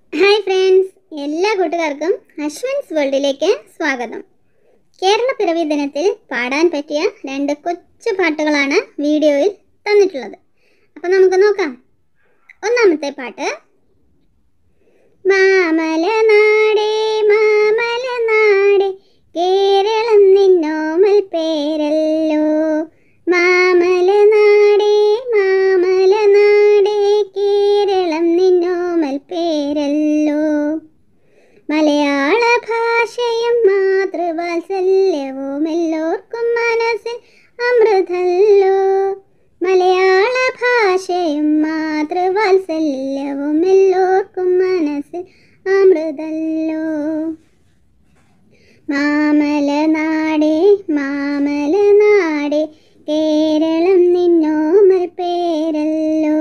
hi friends എല്ലാ കൂട്ടുകാർക്കും അശ്വൻസ് വേൾഡിലേക്ക് സ്വാഗതം കേരള പിറവി ദിനത്തിൽ പാടാൻ പറ്റിയ രണ്ട് കൊച്ചു പാട്ടുകളാണ് വീഡിയോയിൽ തന്നിട്ടുള്ളത് അപ്പം നമുക്ക് നോക്കാം ഒന്നാമത്തെ പാട്ട് മാമല നാടേ മാമല നാടേ കേരളം നിന്നോമൽ പേരല്ലോ മാമല നാടേ മാമല നാടേ കേരളം നിന്നോമൽ പേരല്ലോ മലയാള ഭാഷയും മാതൃവാത്സല്യവും എല്ലോർക്കും മനസ്സിൽ അമൃതല്ലോ മലയാള ഭാഷയും മാതൃവാത്സല്യവും എല്ലോർക്കും മനസ്സിൽ അമൃതല്ലോ മാമല നാടേ മാമല നാടേ കേരളം നിന്നോമൽ പേരല്ലോ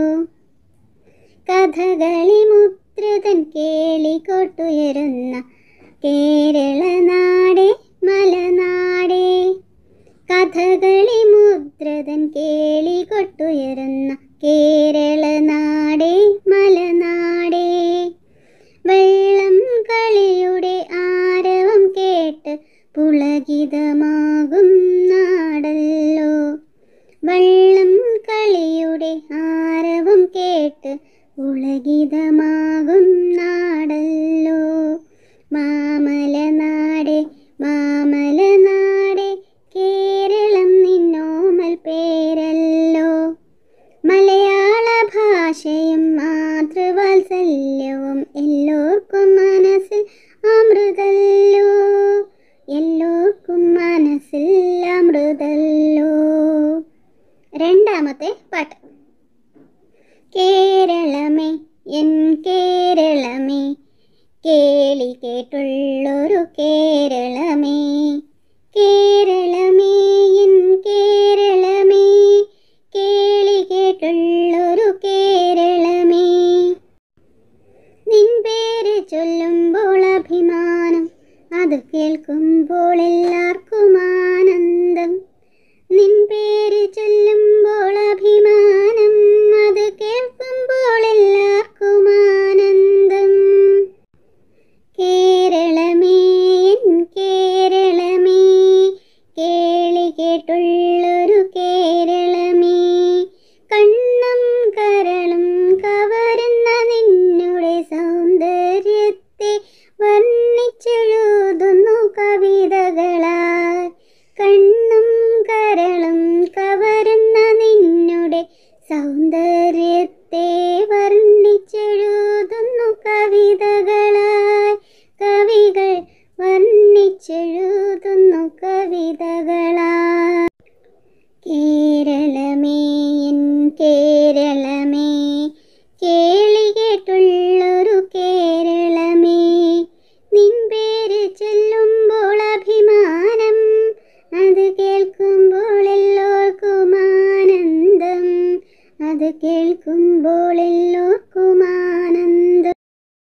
കഥകളി മുദ്രതൻ കേളികൊട്ടുയരുന്ന കേരള നാടേ മലനാടേ കഥകളി മുദ്രതൻ കേളികൊട്ടുയരുന്ന കേരള നാടേ മലനാടേ വെള്ളം കളിയുടെ ആരവം കേട്ട് പുളകിതമാകും നാടല്ലോ വെള്ളം കളിയുടെ ആരവം കേട്ട് പുളകിതമാകും നാടല്ലോ മാമല നാടേ മാമല നാടേ കേരളം നിന്നോമൽ പേരല്ലോ മലയാള ഭാഷയും മാതൃവാത്സല്യവും എല്ലോർക്കും മനസ്സിൽ അമൃതല്ലോ എല്ലോർക്കും മനസ്സിൽ അമൃതല്ലോ രണ്ടാമത്തെ പാട്ട് കേരളമേ എൻ കേരളമേ കേളി കേട്ടുള്ളൊരു കേരളമേ കേരളമേ എൻ കേരളമേ കേളി കേട്ടുള്ളൊരു കേരളമേ നിൻ പേര് ചൊല്ലുമ്പോൾ അഭിമാനം അത് കേൾക്കുമ്പോൾ എല്ലാവർക്കും ആനന്ദം നിൻ പേര് ചൊല്ലുമ്പോൾ അഭിമാനം അത് കേൾക്കുമ്പോൾ എല്ലാവർക്കും ആനന്ദം കേരളമേ എൻ കേരളമേ കേളി കേട്ടുള്ളൊരു കേരളമേ കണ്ണും കരളും കവരുന്ന നിന്നുടെ സൗന്ദര്യത്തെ വർണ്ണിച്ചെഴുതുന്നു കവിതകളായി കണ്ണും കരളും കവരുന്ന നിന്നുടെ സൗന്ദര്യത്തെ വർണ്ണിച്ചെഴുതുന്നു കവിതകളായി കവികൾ വർണ്ണിച്ചെഴുതുന്നു കവിതകളായി കേരളമേ എൻ കേ